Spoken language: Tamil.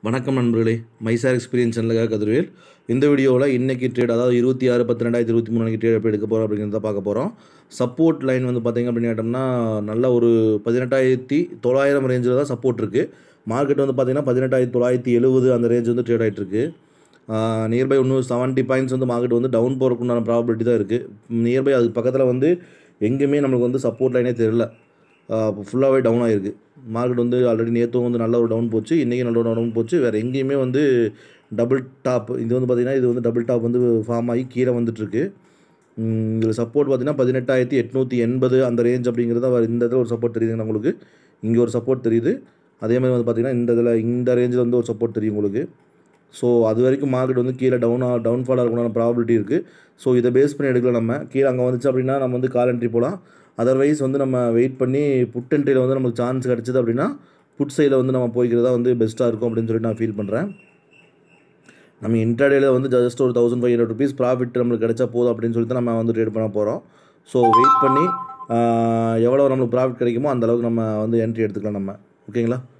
வணக்கம் நண்பர்களே மைசார் எக்ஸ்பீரியன்ஸ் சேனலுக்காக கதிர்வேல் இந்த வீடியோவில் இன்றைக்கி ட்ரேட் அதாவது இருபத்தி ஆறு பத்து ரெண்டாயிரத்தி இருபத்தி மூணு ட்ரேட் எப்படி எடுக்க போகிறோம் அப்படிங்கிறத பார்க்க போகிறோம் சப்போர்ட் லைன் வந்து பார்த்திங்க அப்படின்னு கேட்டோம்னா நல்ல ஒரு பதினெட்டாயிரத்தி தொள்ளாயிரம் ரேஞ்சில் தான் சப்போர்ட் இருக்குது மார்க்கெட் வந்து பார்த்திங்கன்னா பதினெட்டாயிரத்தி தொள்ளாயிரத்தி எழுபது அந்த ரேஞ்ச் வந்து ட்ரேட் ஆகிட்டுருக்கு நியர்பை இன்னும் செவன்ட்டி பாயிண்ட்ஸ் வந்து மார்க்கெட் வந்து டவுன் போகிறதுக்குண்டான ப்ராபபிலிட்டி தான் இருக்குது நியர்பை அதுக்கு பக்கத்தில் வந்து எங்கேயுமே நம்மளுக்கு வந்து சப்போர்ட் லைனே தெரில ஃபுல்லாகவே டவுன் ஆகிருக்கு மார்க்கெட் வந்து ஆல்ரெடி நேற்றும் வந்து நல்ல ஒரு டவுன் போச்சு இன்றைக்கி நல்ல ஒரு டவுன் போச்சு வேறு எங்கேயுமே வந்து டபுள் டாப் இது வந்து பார்த்திங்கன்னா இது வந்து டபுள் டாப் வந்து ஃபார்ம் ஆகி கீழே வந்துட்டுருக்கு இதில் சப்போர்ட் பார்த்திங்கன்னா பதினெட்டாயிரத்தி எட்நூற்றி எண்பது அந்த ரேஞ்ச் அப்படிங்கிறது அவர் இந்த இடத்துல ஒரு சப்போர்ட் தெரியுதுங்க உங்களுக்கு இங்கே ஒரு சப்போர்ட் தெரியுது அதே மாதிரி வந்து பார்த்திங்கன்னா இந்த இதில் இந்த ரேஞ்சில் வந்து ஒரு சப்போர்ட் தெரியும் உங்களுக்கு ஸோ அது வரைக்கும் மார்க்கெட் வந்து கீழே டவுனாக டவுன்ஃபாலாக இருக்கணும்னு ப்ராபிலிட்டி இருக்குது ஸோ இதை பேஸ் பண்ணி எடுக்கலாம் நம்ம கீழே அங்கே வந்துச்சு அப்படின்னா நம்ம வந்து கால் என்ட்ரி போகலாம் அதர்வைஸ் வந்து நம்ம வெயிட் பண்ணி புட் என்ட்ரியில் வந்து நமக்கு சான்ஸ் கிடச்சிது அப்படின்னா புட் சைடில் வந்து நம்ம போய்க்கிறதா வந்து பெஸ்ட்டாக இருக்கும் அப்படின்னு சொல்லிட்டு நான் ஃபீல் பண்ணுறேன் நம்ம இன்டர்டேல வந்து ஜஸ்ட் ஒரு thousand five hundred rupees profit நம்மளுக்கு கிடைச்சா போதும் அப்படின்னு சொல்லிட்டு நம்ம வந்து ட்ரேட் பண்ண போகிறோம் ஸோ வெயிட் பண்ணி ஆஹ், எவ்வளோ நம்மளுக்கு ப்ராஃபிட் கிடைக்குமோ அந்த அளவுக்கு நம்ம வந்து என்ட்ரி எடுத்துக்கலாம் நம்ம ஓகேங்களா